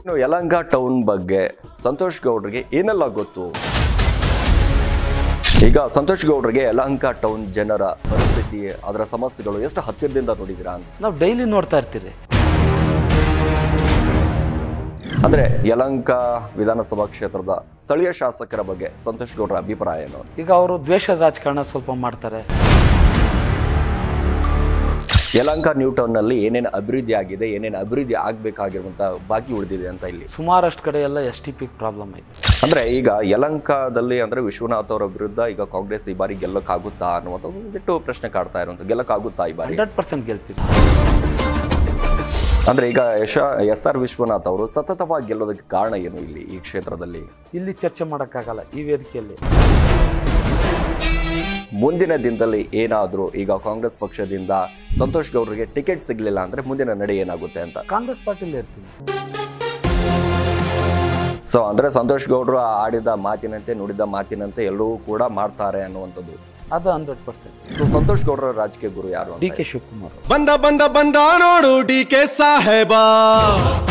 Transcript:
ಇನ್ನು ಯಲಂಕ ಟೌನ್ ಬಗ್ಗೆ ಸಂತೋಷ್ ಗೌಡ್ರಿಗೆ ಏನೆಲ್ಲ ಗೊತ್ತು ಈಗ ಸಂತೋಷ್ ಗೌಡ್ರಿಗೆ ಯಲಹಂಕ ಟೌನ್ ಜನರ ಪರಿಸ್ಥಿತಿ ಅದರ ಸಮಸ್ಯೆಗಳು ಎಷ್ಟು ಹತ್ತಿರದಿಂದ ನೋಡಿದಿರಾ ಅಂತ ನಾವು ಡೈಲಿ ನೋಡ್ತಾ ಇರ್ತೀರಿ ಅಂದ್ರೆ ಯಲಹಂಕ ವಿಧಾನಸಭಾ ಕ್ಷೇತ್ರದ ಸ್ಥಳೀಯ ಶಾಸಕರ ಬಗ್ಗೆ ಸಂತೋಷ್ ಗೌಡ್ರ ಅಭಿಪ್ರಾಯ ಏನು ಈಗ ಅವರು ದ್ವೇಷದ ರಾಜಕಾರಣ ಸ್ವಲ್ಪ ಮಾಡ್ತಾರೆ ಯಲಹಂಕ ನ್ಯೂ ಟೌನ್ ನಲ್ಲಿ ಏನೇನು ಅಭಿವೃದ್ಧಿ ಆಗಿದೆ ಏನೇನು ಅಭಿವೃದ್ಧಿ ಆಗ್ಬೇಕಾಗಿರುವಂತ ಬಾಕಿ ಉಳಿದಿದೆ ಅಂತ ಇಲ್ಲಿ ಸುಮಾರಷ್ಟು ಕಡೆ ಎಲ್ಲ ಎಸ್ ಟಿ ಪಿ ಪ್ರಾಬ್ಲಮ್ ಐತೆ ಅಂದ್ರೆ ಈಗ ಯಲಂಕದಲ್ಲಿ ಅಂದ್ರೆ ವಿಶ್ವನಾಥ್ ಅವರ ವಿರುದ್ಧ ಈಗ ಕಾಂಗ್ರೆಸ್ ಈ ಬಾರಿ ಗೆಲ್ಲಕ್ಕಾಗುತ್ತಾ ಅನ್ನುವಂಥ ಒಂದು ಬಿಟ್ಟು ಪ್ರಶ್ನೆ ಕಾಡ್ತಾ ಇರುವಂತ ಗೆಲ್ಲಕ್ಕಾಗುತ್ತಾ ಈ ಬಾರಿ ಹಂಡ್ರೆಡ್ ಪರ್ಸೆಂಟ್ ಗೆಲ್ತೀವಿ ಅಂದ್ರೆ ಈಗ ಯಶ ಎಸ್ ಆರ್ ವಿಶ್ವನಾಥ್ ಅವರು ಸತತವಾಗಿ ಗೆಲ್ಲೋದಕ್ಕೆ ಕಾರಣ ಏನು ಇಲ್ಲಿ ಈ ಕ್ಷೇತ್ರದಲ್ಲಿ ಇಲ್ಲಿ ಚರ್ಚೆ ಮಾಡೋಕ್ಕಾಗಲ್ಲ ಈ ವೇದಿಕೆಯಲ್ಲಿ ಮುಂದಿನ ದಿನದಲ್ಲಿ ಏನಾದರೂ ಈಗ ಕಾಂಗ್ರೆಸ್ ಪಕ್ಷದಿಂದ ಸಂತೋಷ್ ಗೌಡರಿಗೆ ಟಿಕೆಟ್ ಸಿಗ್ಲಿಲ್ಲ ಅಂದ್ರೆ ಮುಂದಿನ ನಡೆ ಏನಾಗುತ್ತೆ ಅಂತ ಕಾಂಗ್ರೆಸ್ ಪಾರ್ಟಿಲಿ ಇರ್ತೀವಿ ಸೊ ಅಂದ್ರೆ ಸಂತೋಷ್ ಗೌಡರು ಆಡಿದ ಮಾತಿನಂತೆ ನುಡಿದ ಮಾತಿನಂತೆ ಎಲ್ಲವೂ ಕೂಡ ಮಾಡ್ತಾರೆ ಅನ್ನುವಂಥದ್ದು ಅದು ಹಂಡ್ರೆಡ್ ಪರ್ಸೆಂಟ್ ಸೊ ಸಂತೋಷ್ ಗೌಡರ ರಾಜಕೀಯ ಗುರು ಯಾರು ಅಂತ ಡಿ ಕೆ ಶಿವಕುಮಾರ್ ಬಂದ ಬಂದ ಬಂದ ನೋಡು ಡಿ ಕೆ ಸಾಹೇಬ